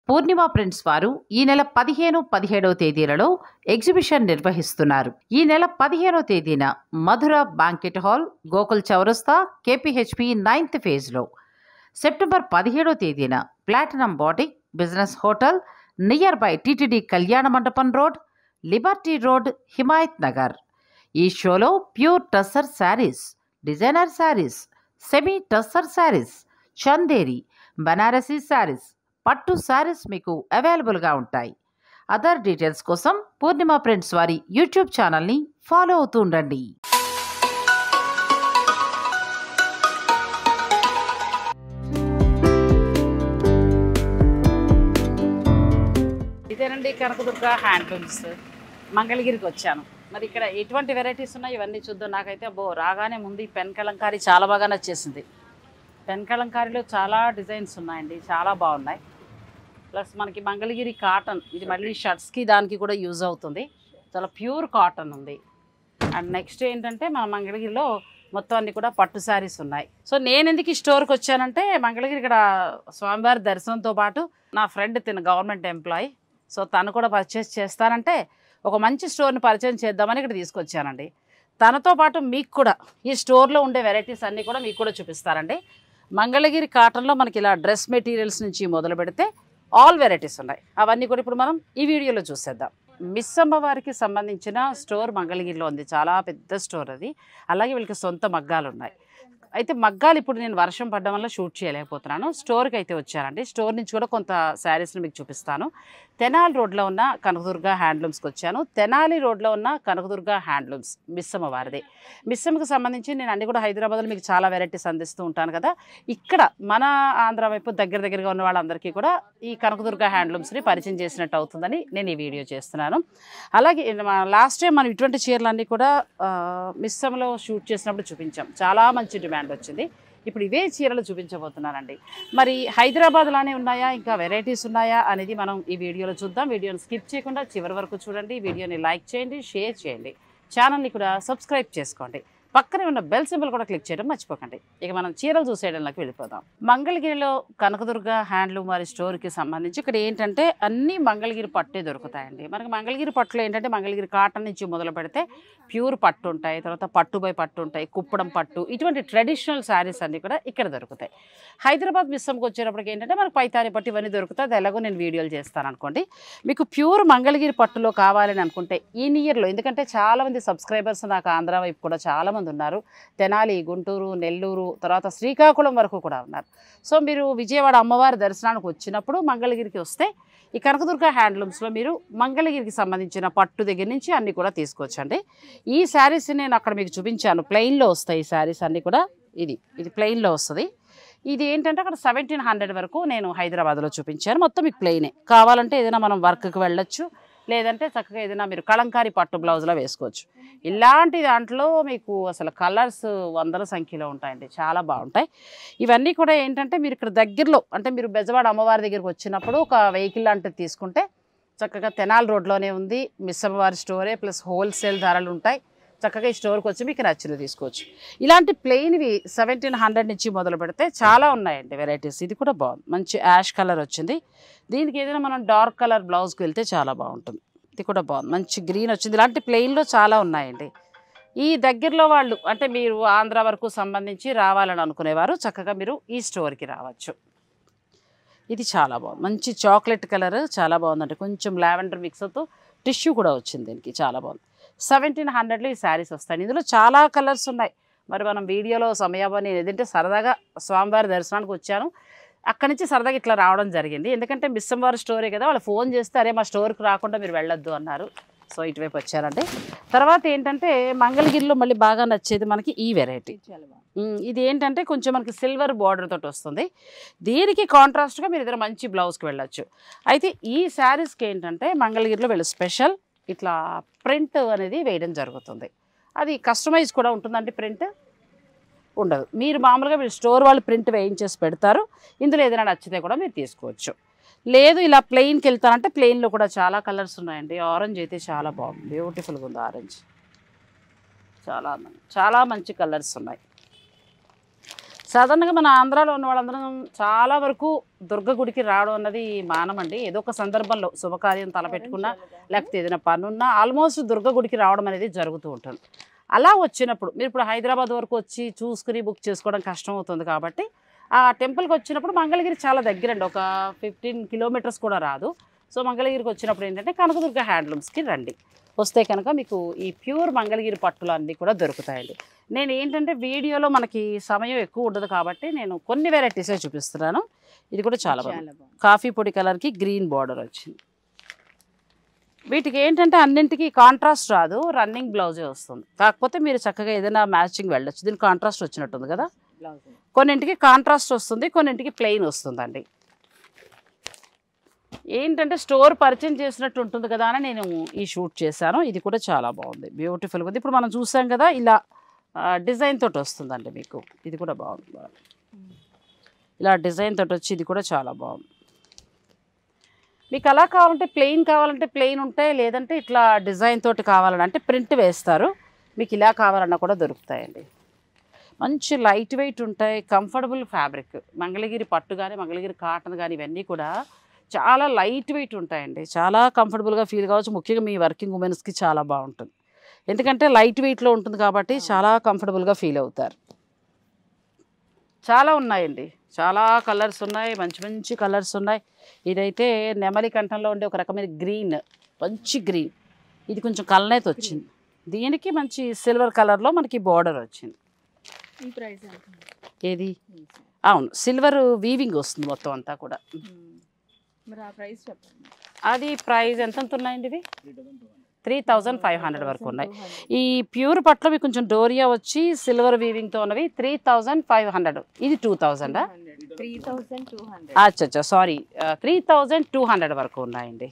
పూర్ణిమ prints వారు ఈ నెల పదిహేను పదిహేడవ తేదీలలో ఎగ్జిబిషన్ నిర్వహిస్తున్నారు ఈ నెల పదిహేనవ తేదీన మధుర బ్యాంకెట్ హాల్ గోకుల్ చౌరస్తా కేపీహెచ్పి నైన్త్ ఫేజ్లో సెప్టెంబర్ పదిహేడవ తేదీన platinum batik business hotel near by TTD Kalyana Mandapam road Liberty road Himayat Nagar ఈ షోలో pure tussar saris designer saris semi tussar saris Chanderi Banarasi saris పట్టు శారీస్ మీకు అవైలబుల్గా ఉంటాయి అదర్ డీటెయిల్స్ కోసం పూర్ణిమ ప్రింట్స్ వారి యూట్యూబ్ ఛానల్ని ఫాలో అవుతూ ఉండండి ఇదేనండి కనకదుర్గ హ్యాండ్లూమ్స్ మంగళగిరికి వచ్చాను మరి ఇక్కడ ఎటువంటి వెరైటీస్ ఉన్నాయి ఇవన్నీ చూద్దాం నాకైతే అబ్బో రాగానే ముందు ఈ పెన్ కలంకారీ చాలా బాగా నచ్చేసింది పెన్ కలంకారీలో చాలా డిజైన్స్ ఉన్నాయండి చాలా బాగున్నాయి ప్లస్ మనకి మంగళగిరి కాటన్ ఇది మళ్ళీ షర్ట్స్కి దానికి కూడా యూజ్ అవుతుంది చాలా ప్యూర్ కాటన్ ఉంది అండ్ నెక్స్ట్ ఏంటంటే మన మంగళగిరిలో మొత్తం అన్ని కూడా పట్టు శారీస్ ఉన్నాయి సో నేను ఎందుకు ఈ స్టోర్కి వచ్చానంటే మంగళగిరి ఇక్కడ స్వామివారి దర్శనంతో పాటు నా ఫ్రెండ్ తిన గవర్నమెంట్ ఎంప్లాయీ సో తను కూడా పర్చేస్ చేస్తానంటే ఒక మంచి స్టోర్ని పరిచయం చేద్దామని ఇక్కడ తీసుకొచ్చానండి తనతో పాటు మీకు కూడా ఈ స్టోర్లో ఉండే వెరైటీస్ అన్నీ కూడా మీకు కూడా చూపిస్తారండి మంగళగిరి కాటన్లో మనకి ఇలా డ్రెస్ మెటీరియల్స్ నుంచి మొదలు పెడితే ఆల్ వెరైటీస్ ఉన్నాయి అవన్నీ కూడా ఇప్పుడు మనం ఈ వీడియోలో చూసేద్దాం మిస్ అమ్మవారికి సంబంధించిన స్టోర్ మంగళగిరిలో ఉంది చాలా పెద్ద స్టోర్ అది అలాగే వీళ్ళకి సొంత మగ్గాలు ఉన్నాయి అయితే మగ్గాలు ఇప్పుడు నేను వర్షం పడడం వల్ల షూట్ చేయలేకపోతున్నాను స్టోర్కి అయితే వచ్చానండి స్టోర్ నుంచి కూడా కొంత శారీస్ని మీకు చూపిస్తాను తెనాలి రోడ్లో ఉన్న కనకదుర్గ హ్యాండ్లూమ్స్కి వచ్చాను తెనాలి రోడ్లో ఉన్న కనకదుర్గ హ్యాండ్లూమ్స్ మిస్సమ్మ వారిది మిస్సమ్మకి సంబంధించి నేను అన్ని కూడా హైదరాబాద్లో మీకు చాలా వెరైటీస్ అందిస్తూ ఉంటాను కదా ఇక్కడ మన ఆంధ్ర వైపు దగ్గర దగ్గరగా ఉన్న వాళ్ళందరికీ కూడా ఈ కనకదుర్గ హ్యాండ్లూమ్స్ని పరిచయం చేసినట్టు అవుతుందని నేను ఈ వీడియో చేస్తున్నాను అలాగే లాస్ట్ టైం మనం ఇటువంటి చీరలన్నీ కూడా ఆ, మిస్సమ్లో షూట్ చేసినప్పుడు చూపించాం చాలా మంచి డిమాండ్ వచ్చింది ఇప్పుడు ఇవే చీరలు చూపించబోతున్నానండి మరి హైదరాబాద్లోనే ఉన్నాయా ఇంకా వెరైటీస్ ఉన్నాయా అనేది మనం ఈ వీడియోలో చూద్దాం వీడియోని స్కిప్ చేయకుండా చివరి వరకు చూడండి వీడియోని లైక్ చేయండి షేర్ చేయండి ఛానల్ని కూడా సబ్స్క్రైబ్ చేసుకోండి పక్కనే ఉన్న బెల్ సింబల్ కూడా క్లిక్ చేయడం మర్చిపోకండి ఇక మనం చీరలు చూసేయడంలోకి వెళ్ళిపోదాం మంగళగిరిలో కనకదుర్గ హ్యాండ్లూమ్ వారి స్టోర్కి సంబంధించి ఇక్కడ ఏంటంటే అన్ని మంగళగిరి పట్టే దొరుకుతాయండి మనకి మంగళగిరి పట్టులో ఏంటంటే మంగళగిరి కాటన్ నుంచి మొదలు పెడితే ప్యూర్ పట్టు ఉంటాయి తర్వాత పట్టు బై పట్టు ఉంటాయి కుప్పడం పట్టు ఇటువంటి ట్రెడిషనల్ శారీస్ అన్నీ కూడా ఇక్కడ దొరుకుతాయి హైదరాబాద్ మిస్సంకి వచ్చేటప్పటికి ఏంటంటే మనకు పైతాని పట్టు ఇవన్నీ దొరుకుతాయి అది ఎలాగో నేను వీడియోలు చేస్తాను అనుకోండి మీకు ప్యూర్ మంగళగిరి పట్టులో కావాలని అనుకుంటే ఈ ఇయర్లో ఎందుకంటే చాలామంది సబ్స్క్రైబర్స్ నాకు ఆంధ్ర వైపు కూడా చాలామంది ఉన్నారు తెనాలి గుంటూరు నెల్లూరు తర్వాత శ్రీకాకుళం వరకు కూడా ఉన్నారు సో మీరు విజయవాడ అమ్మవారి దర్శనానికి వచ్చినప్పుడు మంగళగిరికి వస్తే ఈ కనకదుర్గ హ్యాండ్లూమ్స్లో మీరు మంగళగిరికి సంబంధించిన పట్టు దగ్గర నుంచి అన్నీ కూడా తీసుకోవచ్చండి ఈ శారీస్ నేను అక్కడ మీకు చూపించాను ప్లెయిన్లో వస్తాయి ఈ శారీస్ అన్నీ కూడా ఇది ఇది ప్లెయిన్లో వస్తుంది ఇది ఏంటంటే అక్కడ సెవెంటీన్ హండ్రెడ్ వరకు నేను హైదరాబాద్లో చూపించాను మొత్తం మీకు ప్లెయినే కావాలంటే ఏదైనా మనం వర్క్కి వెళ్ళొచ్చు లేదంటే చక్కగా ఏదైనా మీరు కలంకారీ పట్టు బ్లౌజ్లో వేసుకోవచ్చు ఇలాంటి దాంట్లో మీకు అసలు కలర్స్ వందల సంఖ్యలో ఉంటాయండి చాలా బాగుంటాయి ఇవన్నీ కూడా ఏంటంటే మీరు ఇక్కడ దగ్గరలో అంటే మీరు బెజవాడ అమ్మవారి దగ్గరికి వచ్చినప్పుడు ఒక వెహికల్ లాంటిది తీసుకుంటే చక్కగా తెనాల్ రోడ్లోనే ఉంది మిస్ అమ్మవారి స్టోరే ప్లస్ హోల్సేల్ ధరలు ఉంటాయి చక్కగా ఈ స్టోర్కి వచ్చి మీకు నచ్చినవి తీసుకోవచ్చు ఇలాంటి ప్లెయిన్వి సెవెంటీన్ హండ్రెడ్ నుంచి మొదలు పెడితే చాలా ఉన్నాయండి వెరైటీస్ ఇది కూడా బాగుంది మంచి యాష్ కలర్ వచ్చింది దీనికి ఏదైనా మనం డార్క్ కలర్ బ్లౌజ్కి వెళ్తే చాలా బాగుంటుంది ఇది కూడా బాగుంది మంచి గ్రీన్ వచ్చింది ఇలాంటి ప్లెయిన్లో చాలా ఉన్నాయండి ఈ దగ్గరలో వాళ్ళు అంటే మీరు ఆంధ్ర వరకు సంబంధించి రావాలని అనుకునేవారు చక్కగా మీరు ఈ స్టోర్కి రావచ్చు ఇది చాలా బాగుంది మంచి చాక్లెట్ కలర్ చాలా బాగుందండి కొంచెం లావెండర్ మిక్స్తో టిష్యూ కూడా వచ్చింది దీనికి చాలా బాగుంది సెవెంటీన్ హండ్రెడ్లో ఈ శారీస్ వస్తాయి ఇందులో చాలా కలర్స్ ఉన్నాయి మరి మనం వీడియోలో సమయాన్ని ఏదంటే సరదాగా స్వామివారి దర్శనానికి వచ్చాను అక్కడి నుంచి సరదాగా ఇట్లా రావడం జరిగింది ఎందుకంటే మిస్సంవారి స్టోరీ కదా వాళ్ళు ఫోన్ చేస్తే అరే మా స్టోర్కి రాకుండా మీరు వెళ్ళొద్దు అన్నారు సో ఇటువైపు వచ్చారండి తర్వాత ఏంటంటే మంగళగిరిలో మళ్ళీ బాగా నచ్చేది మనకి ఈ వెరైటీ ఉమ్, ఇది ఏంటంటే కొంచెం మనకి సిల్వర్ బార్డర్ తోటి వస్తుంది దీనికి కాంట్రాస్ట్గా మీరు ఇద్దరు మంచి బ్లౌజ్కి వెళ్ళొచ్చు అయితే ఈ శారీస్కి ఏంటంటే మంగళగిరిలో వీళ్ళు స్పెషల్ ఇట్లా ప్రింట్ అనేది వేయడం జరుగుతుంది అది కస్టమైజ్ కూడా ఉంటుందండి ప్రింట్ ఉండదు మీరు మామూలుగా మీరు స్టోర్ వాళ్ళు ప్రింట్ వేయించేసి పెడతారు ఇందులో ఏదైనా నచ్చితే కూడా మీరు తీసుకోవచ్చు లేదు ఇలా ప్లెయిన్కి వెళ్తానంటే ప్లెయిన్లో కూడా చాలా కలర్స్ ఉన్నాయండి ఆరెంజ్ అయితే చాలా బాగుంది బ్యూటిఫుల్గా ఉంది ఆరెంజ్ చాలా అందంగా చాలా మంచి కలర్స్ ఉన్నాయి సాధారణంగా మన ఆంధ్రాలో ఉన్న వాళ్ళందరం చాలా వరకు దుర్గ గుడికి రావడం అన్నది మానమండి ఏదో ఒక సందర్భంలో శుభకార్యం తలపెట్టుకున్నా లేకపోతే ఏదైనా పనున్నా ఆల్మోస్ట్ దుర్గ గుడికి రావడం అనేది జరుగుతూ ఉంటుంది అలా వచ్చినప్పుడు మీరు ఇప్పుడు హైదరాబాద్ వరకు వచ్చి చూసుకుని బుక్ చేసుకోవడం కష్టం అవుతుంది కాబట్టి ఆ టెంపుల్కి వచ్చినప్పుడు మంగళగిరి చాలా దగ్గరండి ఒక ఫిఫ్టీన్ కిలోమీటర్స్ కూడా రాదు సో మంగళగిరికి వచ్చినప్పుడు ఏంటంటే కనకదుర్గ హ్యాండ్లూమ్స్కి రండి వస్తే కనుక మీకు ఈ ప్యూర్ మంగళగిరి పట్టులు అన్నీ కూడా దొరుకుతాయండి నేను ఏంటంటే వీడియోలో మనకి సమయం ఎక్కువ ఉండదు కాబట్టి నేను కొన్ని వెరైటీసే చూపిస్తున్నాను ఇది కూడా చాలా బాగుంది కాఫీ పొడి కలర్కి గ్రీన్ బార్డర్ వచ్చింది వీటికి ఏంటంటే అన్నింటికి కాంట్రాస్ట్ రాదు రన్నింగ్ బ్లౌజే వస్తుంది కాకపోతే మీరు చక్కగా ఏదైనా మ్యాచింగ్ వెళ్ళొచ్చు దీనికి కాంట్రాస్ట్ వచ్చినట్టుంది కదా కొన్నింటికి కాంట్రాస్ట్ వస్తుంది కొన్నింటికి ప్లెయిన్ వస్తుందండి ఏంటంటే స్టోర్ పరిచయం చేసినట్టు ఉంటుంది కదా అని నేను ఈ షూట్ చేశాను ఇది కూడా చాలా బాగుంది బ్యూటిఫుల్గా ఉంది ఇప్పుడు మనం చూసాం కదా ఇలా డిజైన్ తోటి వస్తుందండి మీకు ఇది కూడా బాగుంది బాగుంది. ఇలా డిజైన్ తోటి వచ్చి ఇది కూడా చాలా బాగుంది మీకు అలా కావాలంటే ప్లెయిన్ కావాలంటే ప్లెయిన్ ఉంటాయి లేదంటే ఇట్లా డిజైన్ తోటి కావాలని అంటే ప్రింట్ వేస్తారు మీకు ఇలా కావాలన్నా కూడా దొరుకుతాయండి మంచి లైట్ వెయిట్ ఉంటాయి కంఫర్టబుల్ ఫ్యాబ్రిక్ మంగళగిరి పట్టు కానీ మంగళగిరి కాటన్ కానీ ఇవన్నీ కూడా చాలా లైట్ వెయిట్ ఉంటాయండి చాలా కంఫర్టబుల్గా ఫీల్ కావచ్చు ముఖ్యంగా మీ వర్కింగ్ ఉమెన్స్కి చాలా బాగుంటుంది ఎందుకంటే లైట్ వెయిట్లో ఉంటుంది కాబట్టి చాలా కంఫర్టబుల్గా ఫీల్ అవుతారు చాలా ఉన్నాయండి చాలా కలర్స్ ఉన్నాయి మంచి మంచి కలర్స్ ఉన్నాయి ఇదైతే నెమలి కంఠంలో ఉండే ఒక రకమైన గ్రీన్ మంచి గ్రీన్ ఇది కొంచెం కలనేత వచ్చింది దీనికి మంచి సిల్వర్ కలర్లో మనకి బార్డర్ వచ్చింది ఈ ప్రైస్ ఎంత ఏది అవును సిల్వర్ వీవింగ్ వస్తుంది మొత్తం అంతా కూడా మరి ఆ ప్రైస్ చెప్పండి అది ప్రైస్ ఎంత ఎంత ఉన్నాయండి ఇవి త్రీ థౌజండ్ ఫైవ్ హండ్రెడ్ వరకు ఉన్నాయి ఈ ప్యూర్ పట్లో మీకు కొంచెం డోరియా వచ్చి సిల్వర్ వీవింగ్తో ఉన్నవి త్రీ థౌజండ్ ఫైవ్ హండ్రెడ్ ఇది టూ థౌజండా త్రీ థౌసండ్ టూ హండ్రెడ్ అచ్చా అచ్చా sorry three thousand two hundred వరకు ఉన్నాయండి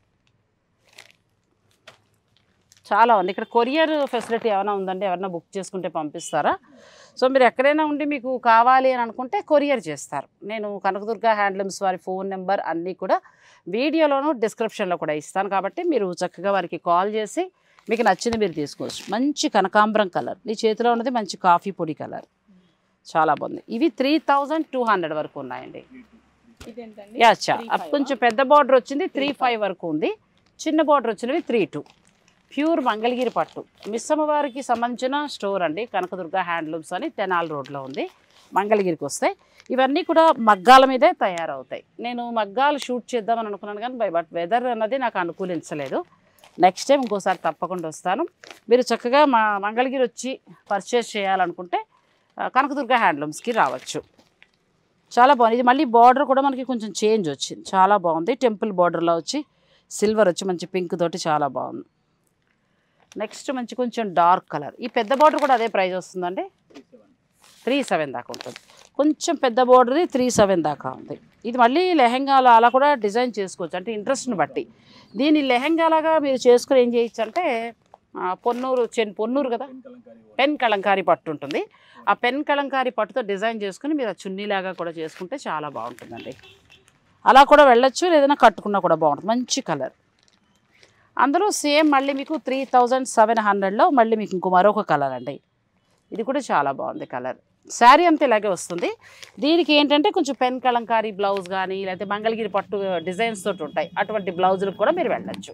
చాలా ఉంది ఇక్కడ కొరియర్ ఫెసిలిటీ ఏమైనా ఉందండి ఎవరైనా బుక్ చేసుకుంటే పంపిస్తారా సో మీరు ఎక్కడైనా ఉండి మీకు కావాలి అని అనుకుంటే కొరియర్ చేస్తారు నేను కనకదుర్గ హ్యాండ్లూమ్స్ వారి ఫోన్ నెంబర్ అన్నీ కూడా వీడియోలోను డిస్క్రిప్షన్లో కూడా ఇస్తాను కాబట్టి మీరు చక్కగా వారికి కాల్ చేసి మీకు నచ్చింది మీరు తీసుకోవచ్చు మంచి కనకాంబరం కలర్ నీ చేతిలో ఉన్నది మంచి కాఫీ పొడి కలర్ చాలా బాగుంది ఇవి త్రీ థౌజండ్ టూ హండ్రెడ్ వరకు ఉన్నాయండి ఇదేంటండి యా చా Three అప్ five కొంచెం పెద్ద బార్డర్ వచ్చింది త్రీ ఫైవ్ వరకు ఉంది చిన్న బార్డర్ వచ్చినవి త్రీ టూ ప్యూర్ మంగళగిరి పట్టు మిస్సమ్మ వారికి సంబంధించిన స్టోర్ అండి కనకదుర్గ హ్యాండ్లూమ్స్ అని తెనాల్ రోడ్లో ఉంది మంగళగిరికి వస్తాయి ఇవన్నీ కూడా మగ్గాల మీదే తయారవుతాయి నేను మగ్గాలు షూట్ చేద్దామని అనుకున్నాను కానీ బై బట్ వెదర్ అన్నది నాకు అనుకూలించలేదు నెక్స్ట్ టైం ఇంకోసారి తప్పకుండా వస్తాను మీరు చక్కగా మా మంగళగిరి వచ్చి పర్చేస్ చేయాలనుకుంటే ఆ, కనకదుర్గ హ్యాండ్లూమ్స్కి రావచ్చు చాలా బాగుంది ఇది మళ్ళీ బార్డర్ కూడా మనకి కొంచెం చేంజ్ వచ్చింది చాలా బాగుంది టెంపుల్ బార్డర్లో వచ్చి సిల్వర్ వచ్చి మంచి పింక్ తోటి చాలా బాగుంది నెక్స్ట్ మంచి కొంచెం డార్క్ కలర్ ఈ పెద్ద బార్డర్ కూడా అదే ప్రైస్ వస్తుందండి త్రీ సెవెన్ దాకా ఉంటుంది కొంచెం పెద్ద బార్డర్ది త్రీ సెవెన్ దాకా ఉంది ఇది మళ్ళీ లెహెంగాలో అలా కూడా డిజైన్ చేసుకోవచ్చు అంటే ఇంట్రెస్ట్ని బట్టి దీన్ని లెహెంగాలాగా మీరు చేసుకుని ఏం చేయొచ్చు అంటే ఆ, పొన్నూరు చెన్ పొన్నూరు కదా పెన్ కలంకారీ పట్టు ఉంటుంది ఆ పెన్ కలంకారీ పట్టుతో డిజైన్ చేసుకుని మీరు ఆ చున్నీలాగా కూడా చేసుకుంటే చాలా బాగుంటుందండి అలా కూడా వెళ్ళొచ్చు లేదన్నా కట్టుకున్నా కూడా బాగుంటుంది మంచి కలర్ అందులో సేమ్ మళ్ళీ మీకు త్రీ థౌజండ్ సెవెన్ హండ్రెడ్లో మళ్ళీ మీకు ఇంకో మరొక కలర్ అండి ఇది కూడా చాలా బాగుంది కలర్ శారీ అంతా ఇలాగే వస్తుంది దీనికి ఏంటంటే కొంచెం పెన్ కలంకారీ బ్లౌజ్ కానీ లేకపోతే మంగళగిరి పట్టు డిజైన్స్ తోటి ఉంటాయి అటువంటి బ్లౌజులకు కూడా మీరు వెళ్ళొచ్చు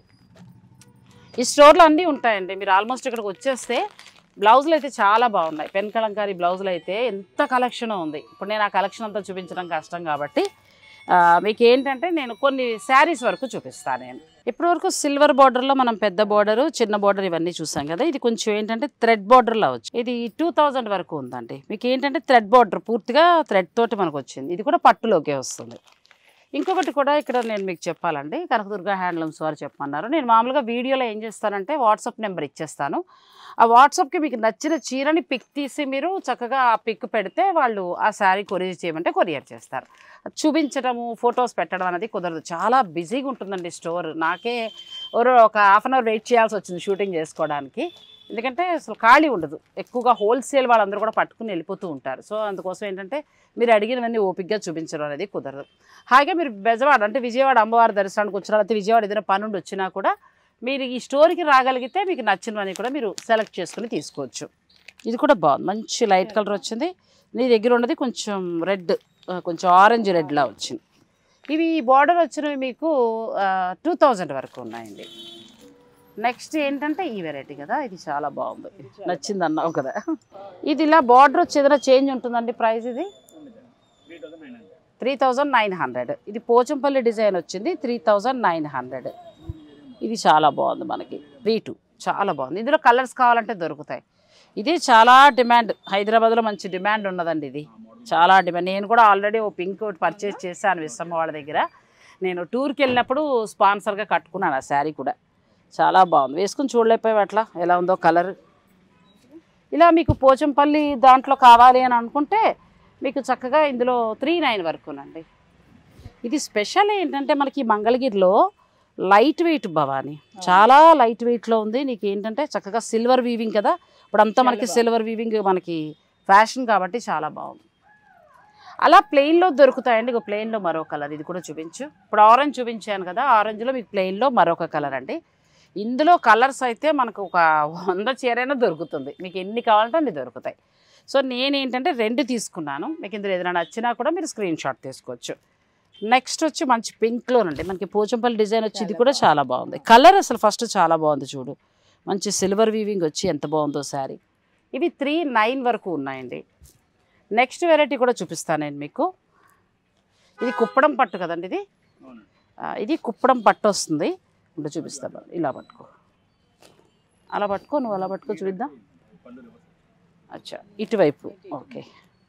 ఈ స్టోర్లో అన్నీ ఉంటాయండి మీరు ఆల్మోస్ట్ ఇక్కడికి వచ్చేస్తే బ్లౌజులు అయితే చాలా బాగున్నాయి పెన్ కలంకారీ బ్లౌజులు అయితే ఎంత కలెక్షన్ ఉంది ఇప్పుడు నేను ఆ కలెక్షన్ అంతా చూపించడం కష్టం కాబట్టి ఆ, మీకు ఏంటంటే నేను కొన్ని శారీస్ వరకు చూపిస్తాను నేను ఇప్పటివరకు సిల్వర్ బార్డర్లో మనం పెద్ద బార్డర్ చిన్న బార్డర్ ఇవన్నీ చూసాం కదా ఇది కొంచెం ఏంటంటే థ్రెడ్ బార్డర్లో వచ్చి ఇది టూ థౌజండ్ వరకు ఉందండి మీకు ఏంటంటే థ్రెడ్ బార్డర్ పూర్తిగా థ్రెడ్ తోటి మనకు వచ్చింది ఇది కూడా పట్టులోకే వస్తుంది ఇంకొకటి కూడా ఇక్కడ నేను మీకు చెప్పాలండి కనకదుర్గ హ్యాండ్లూమ్స్ వారు చెప్పమన్నారు నేను మామూలుగా వీడియోలో ఏం చేస్తానంటే వాట్సాప్ నెంబర్ ఇచ్చేస్తాను ఆ వాట్సాప్కి మీకు నచ్చిన చీరని పిక్ తీసి మీరు చక్కగా ఆ పిక్ పెడితే వాళ్ళు ఆ శారీ కొరియర్ చేయమంటే కొరియర్ చేస్తారు చూపించడము ఫొటోస్ పెట్టడం అనేది కుదరదు చాలా బిజీగా ఉంటుందండి స్టోర్ నాకే ఎవరో ఒక హాఫ్ అన్ అవర్ వెయిట్ చేయాల్సి వచ్చింది షూటింగ్ చేసుకోవడానికి ఎందుకంటే అసలు ఖాళీ ఉండదు ఎక్కువగా హోల్సేల్ వాళ్ళందరూ కూడా పట్టుకుని వెళ్ళిపోతూ ఉంటారు సో అందుకోసం ఏంటంటే మీరు అడిగినవన్నీ ఓపిక్గా చూపించడం అనేది కుదరదు హాయిగా మీరు బెజవాడ అంటే విజయవాడ అమ్మవారి దర్శనానికి వచ్చినా లేకపోతే విజయవాడ ఏదైనా పని నుండి వచ్చినా కూడా మీరు ఈ స్టోర్కి రాగలిగితే మీకు నచ్చినవన్నీ కూడా మీరు సెలెక్ట్ చేసుకుని తీసుకోవచ్చు ఇది కూడా బాగుంది మంచి లైట్ కలర్ వచ్చింది నీ దగ్గర ఉన్నది కొంచెం రెడ్ కొంచెం ఆరెంజ్ రెడ్లా వచ్చింది ఇవి బార్డర్ వచ్చినవి మీకు టూ థౌజండ్ వరకు ఉన్నాయండి నెక్స్ట్ ఏంటంటే ఈ వెరైటీ కదా ఇది చాలా బాగుంది నచ్చింది అన్నావు కదా ఇది ఇలా బార్డర్ వచ్చి ఏదైనా చేంజ్ ఉంటుందండి ప్రైస్ ఇది త్రీ థౌజండ్ నైన్ హండ్రెడ్ ఇది పోచంపల్లి డిజైన్ వచ్చింది త్రీ థౌజండ్ నైన్ హండ్రెడ్ ఇది చాలా బాగుంది మనకి త్రీ టూ చాలా బాగుంది ఇందులో కలర్స్ కావాలంటే దొరుకుతాయి ఇది చాలా డిమాండ్ హైదరాబాద్లో మంచి డిమాండ్ ఉన్నదండి ఇది చాలా డిమాండ్ నేను కూడా ఆల్రెడీ ఓ పింక్ ఒకటి పర్చేస్ చేశాను విస్సమ్మ వాళ్ళ దగ్గర నేను టూర్కి వెళ్ళినప్పుడు స్పాన్సర్గా కట్టుకున్నాను ఆ శారీ కూడా చాలా బాగుంది వేసుకుని చూడలేకపోయావు అట్లా ఎలా ఉందో కలర్ ఇలా మీకు పోచంపల్లి దాంట్లో కావాలి అని అనుకుంటే మీకు చక్కగా ఇందులో త్రీ నైన్ వరకునండి ఇది స్పెషల్ ఏంటంటే మనకి మంగళగిరిలో లైట్ వెయిట్ భవాని చాలా లైట్ వెయిట్లో ఉంది నీకు ఏంటంటే చక్కగా సిల్వర్ వీవింగ్ కదా ఇప్పుడు అంతా మనకి సిల్వర్ వీవింగ్ మనకి ఫ్యాషన్ కాబట్టి చాలా బాగుంది అలా ప్లెయిన్లో దొరుకుతాయండి ఇక ప్లెయిన్లో మరో కలర్ ఇది కూడా చూపించు ఇప్పుడు ఆరెంజ్ చూపించాను కదా ఆరెంజ్లో మీకు ప్లెయిన్లో మరొక కలర్ అండి ఇందులో కలర్స్ అయితే మనకు ఒక వంద చీరైనా దొరుకుతుంది మీకు ఎన్ని కావాలంటే అన్ని దొరుకుతాయి సో నేనేంటంటే రెండు తీసుకున్నాను మీకు ఇందులో ఏదైనా నచ్చినా కూడా మీరు స్క్రీన్ షాట్ తీసుకోవచ్చు నెక్స్ట్ వచ్చి మంచి పింక్లోనండి మనకి పోచంపల్లి డిజైన్ వచ్చి ఇది కూడా చాలా బాగుంది కలర్ అసలు ఫస్ట్ చాలా బాగుంది చూడు మంచి సిల్వర్ వీవింగ్ వచ్చి ఎంత బాగుందో శారీ ఇవి త్రీ నైన్ వరకు ఉన్నాయండి నెక్స్ట్ వెరైటీ కూడా చూపిస్తాను నేను మీకు ఇది కుప్పడం పట్టు కదండి ఇది ఆ, ఇది కుప్పడం పట్టు వస్తుంది ఇప్పుడు చూపిస్తాను ఇలా పట్టుకో అలా పట్టుకో నువ్వు అలా పట్టుకో చూపిద్దాం అచ్చా ఇటువైపు ఓకే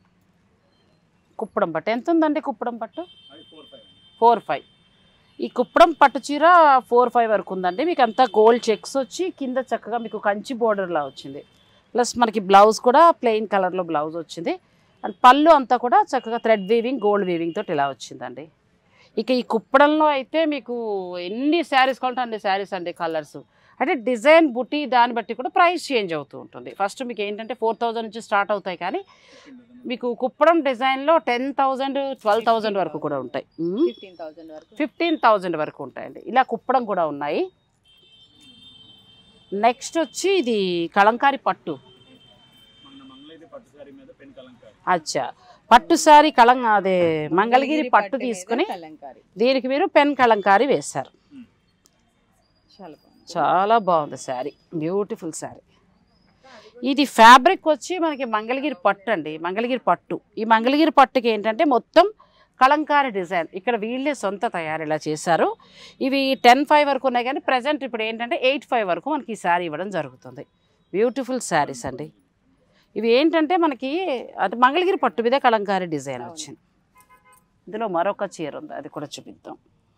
కుప్పడం పట్టు ఎంత ఉందండి కుప్పడం పట్టు ఫోర్ ఫైవ్ ఈ కుప్పడం పట్టు చీర ఫోర్ ఫైవ్ వరకు ఉందండి మీకు అంతా గోల్డ్ చెక్స్ వచ్చి కింద చక్కగా మీకు కంచి బోర్డర్లా వచ్చింది ప్లస్ మనకి బ్లౌజ్ కూడా ప్లెయిన్ కలర్లో బ్లౌజ్ వచ్చింది అండ్ పళ్ళు అంతా కూడా చక్కగా థ్రెడ్ వీవింగ్ గోల్డ్ వీవింగ్ తోటి ఇలా వచ్చిందండి ఇక ఈ కుప్పడంలో అయితే మీకు ఎన్ని శారీస్ కావాలంటే అన్ని శారీస్ అండి కలర్స్ అంటే డిజైన్ బుట్టి దాన్ని బట్టి కూడా ప్రైస్ చేంజ్ అవుతూ ఉంటుంది ఫస్ట్ మీకు ఏంటంటే ఫోర్ థౌజండ్ నుంచి స్టార్ట్ అవుతాయి కానీ మీకు కుప్పడం డిజైన్లో టెన్ థౌజండ్ ట్వెల్వ్ థౌజండ్ వరకు కూడా ఉంటాయి ఫిఫ్టీన్ థౌసండ్ వరకు ఫిఫ్టీన్ థౌజండ్ వరకు ఉంటాయండి ఇలా కుప్పడం కూడా ఉన్నాయి నెక్స్ట్ వచ్చి ఇది కలంకారి పట్టు అచ్చా పట్టు సారీ కలం అదే మంగళగిరి పట్టు మీద తీసుకుని కలంకారీ దీనికి మీరు పెన్ కలంకారీ వేశారు చాలా బాగుంది చాలా బాగుంది శారీ బ్యూటిఫుల్ శారీ ఇది ఫ్యాబ్రిక్ వచ్చి మనకి మంగళగిరి పట్టు అండి మంగళగిరి పట్టు ఈ మంగళగిరి పట్టుకి ఏంటంటే మొత్తం కలంకారీ డిజైన్ ఇక్కడ వీళ్ళే సొంత తయారు ఇలా చేశారు ఇవి టెన్ ఫైవ్ వరకు ఉన్నాయి కానీ ప్రజెంట్ ఇప్పుడు ఏంటంటే ఎయిట్ ఫైవ్ వరకు మనకి ఈ శారీ ఇవ్వడం జరుగుతుంది బ్యూటిఫుల్ శారీస్ అండి ఇవి ఏంటంటే మనకి అది మంగళగిరి పట్టు మీదే కలంకారీ డిజైన్ వచ్చింది ఇందులో మరొక చీర ఉంది అది కూడా చూపిద్దాం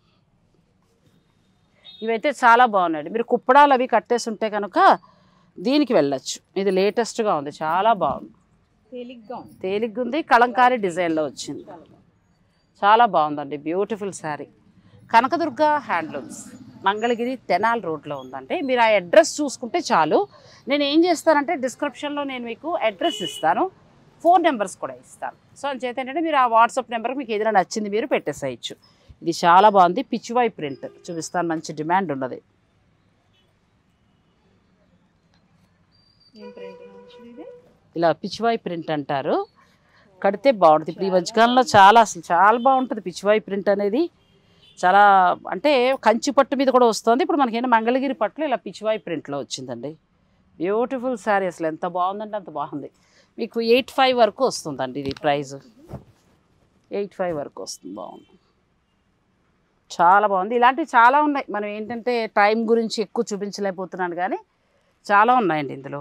ఇవైతే చాలా బాగున్నాయి మీరు కుప్పడాలు అవి కట్టేసి ఉంటే కనుక దీనికి వెళ్ళొచ్చు ఇది లేటెస్ట్గా ఉంది చాలా బాగుంది తేలిగ్గా ఉంది తేలిగ్గా ఉంది కలంకారీ డిజైన్లో వచ్చింది చాలా బాగుంది చాలా బాగుందండి beautiful sari Kanakadurga handlooms Mangalagiri Tenali రోడ్లో ఉందండి మీరు ఆ అడ్రస్ చూసుకుంటే చాలు నేను ఏం చేస్తానంటే డిస్క్రిప్షన్లో నేను మీకు అడ్రస్ ఇస్తాను ఫోన్ నెంబర్స్ కూడా ఇస్తాను సో అంచేత ఏంటంటే మీరు ఆ వాట్సాప్ నెంబర్కి మీకు ఏదైనా నచ్చింది మీరు పెట్టేసేయచ్చు ఇది చాలా బాగుంది పిచ్చివాయి ప్రింట్ చూపిస్తాను మంచి డిమాండ్ ఉన్నది ఏం ప్రింట్ మంచిది ఇది ఇలా పిచ్చివాయి ప్రింట్ అంటారు కడితే బాగుంటుంది ఇప్పుడు ఈ మధ్యకాలంలో చాలా అసలు చాలా బాగుంటుంది పిచ్చివాయి ప్రింట్ అనేది చాలా అంటే కంచి పట్టు మీద కూడా వస్తుంది ఇప్పుడు మనకేంటి మంగళగిరి పట్టులో ఇలా పిచ్చివాయి ప్రింట్లో వచ్చిందండి బ్యూటిఫుల్ శారీ అసలు ఎంత బాగుందంటే అంత బాగుంది మీకు ఎయిట్ ఫైవ్ వరకు వస్తుందండి ఇది ప్రైస్ ఎయిట్ ఫైవ్ వరకు వస్తుంది బాగుంది చాలా బాగుంది ఇలాంటివి చాలా ఉన్నాయి మనం ఏంటంటే టైం గురించి ఎక్కువ చూపించలేకపోతున్నాను కానీ చాలా ఉన్నాయండి ఇందులో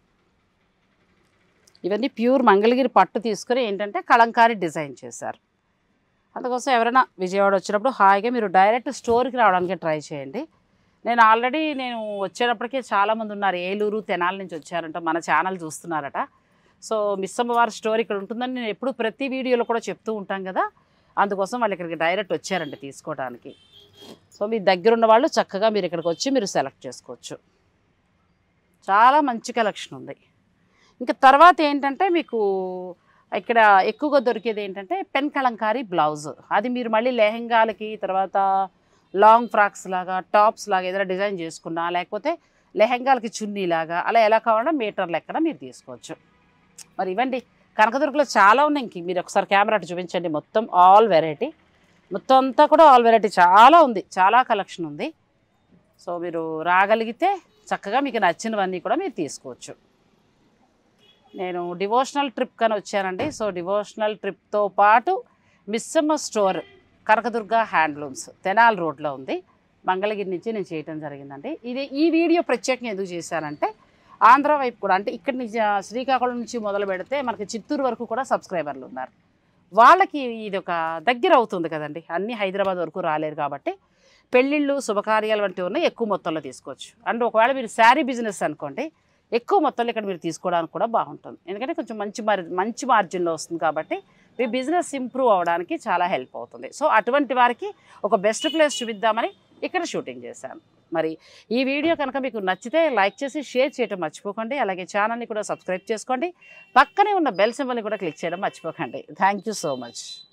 ఇవన్నీ ప్యూర్ మంగళగిరి పట్టు తీసుకొని ఏంటంటే కలంకారీ డిజైన్ చేశారు అందుకోసం ఎవరైనా విజయవాడ వచ్చినప్పుడు హాయిగా మీరు డైరెక్ట్ స్టోర్కి రావడానికి ట్రై చేయండి నేను ఆల్రెడీ నేను వచ్చేటప్పటికే చాలామంది ఉన్నారు ఏలూరు తెనాల నుంచి వచ్చారంట మన ఛానల్ చూస్తున్నారట సో మిస్సమ్మ వారి స్టోర్ ఇక్కడ ఉంటుందని నేను ఎప్పుడు ప్రతి వీడియోలో కూడా చెప్తూ ఉంటాం కదా అందుకోసం వాళ్ళు ఇక్కడికి డైరెక్ట్ వచ్చారండి తీసుకోవడానికి సో మీ దగ్గర ఉన్న వాళ్ళు చక్కగా మీరు ఇక్కడికి వచ్చి మీరు సెలెక్ట్ చేసుకోవచ్చు చాలా మంచి కలెక్షన్ ఉంది ఇంకా తర్వాత ఏంటంటే మీకు ఇక్కడ ఎక్కువగా దొరికేది ఏంటంటే పెన్ కలంకారీ బ్లౌజ్ అది మీరు మళ్ళీ లెహెంగాలకి తర్వాత లాంగ్ ఫ్రాక్స్ లాగా టాప్స్ లాగా ఏదైనా డిజైన్ చేసుకున్నా లేకపోతే లెహెంగాలకి చున్నీ లాగా అలా ఎలా కావాలన్నా మీటర్ లెక్కన మీరు తీసుకోవచ్చు మరి ఇవ్వండి కనకదుర్గలో చాలా ఉన్నాయి ఇంక మీరు ఒకసారి కెమెరా అటు చూపించండి మొత్తం ఆల్ వెరైటీ మొత్తం అంతా కూడా ఆల్ వెరైటీ చాలా ఉంది చాలా కలెక్షన్ ఉంది సో మీరు రాగలిగితే చక్కగా మీకు నచ్చినవన్నీ కూడా మీరు తీసుకోవచ్చు నేను డివోషనల్ ట్రిప్ కని వచ్చానండి సో డివోషనల్ ట్రిప్తో పాటు మిస్సమ్మ స్టోర్ కనకదుర్గ హ్యాండ్లూమ్స్ తెనాల్ రోడ్లో ఉంది మంగళగిరి నుంచి నేను చేయటం జరిగిందండి ఇది ఈ వీడియో ప్రత్యేకంగా ఎందుకు చేశానంటే ఆంధ్ర వైపు కూడా అంటే ఇక్కడి నుంచి ఆ, శ్రీకాకుళం నుంచి మొదలు పెడితే మనకి చిత్తూరు వరకు కూడా సబ్స్క్రైబర్లు ఉన్నారు వాళ్ళకి ఇది ఒక దగ్గర అవుతుంది కదండి అన్ని హైదరాబాద్ వరకు రాలేరు కాబట్టి పెళ్ళిళ్ళు శుభకార్యాలు వంటివి ఉన్నాయి ఎక్కువ మొత్తంలో తీసుకోవచ్చు అండ్ ఒకవేళ మీరు శారీ బిజినెస్ అనుకోండి ఎక్కువ మొత్తంలో ఇక్కడ మీరు తీసుకోవడానికి కూడా బాగుంటుంది ఎందుకంటే కొంచెం మంచి మార్ మంచి మార్జిన్లో వస్తుంది కాబట్టి మీ బిజినెస్ ఇంప్రూవ్ అవ్వడానికి చాలా హెల్ప్ అవుతుంది సో అటువంటి వారికి ఒక బెస్ట్ ప్లేస్ చూపిద్దామని ఇక్కడ షూటింగ్ చేశాను మరి ఈ వీడియో కనుక మీకు నచ్చితే లైక్ చేసి షేర్ చేయడం మర్చిపోకండి అలాగే ఛానల్ని కూడా సబ్స్క్రైబ్ చేసుకోండి పక్కనే ఉన్న బెల్ సింబల్ని కూడా క్లిక్ చేయడం మర్చిపోకండి థ్యాంక్ యూ సో మచ్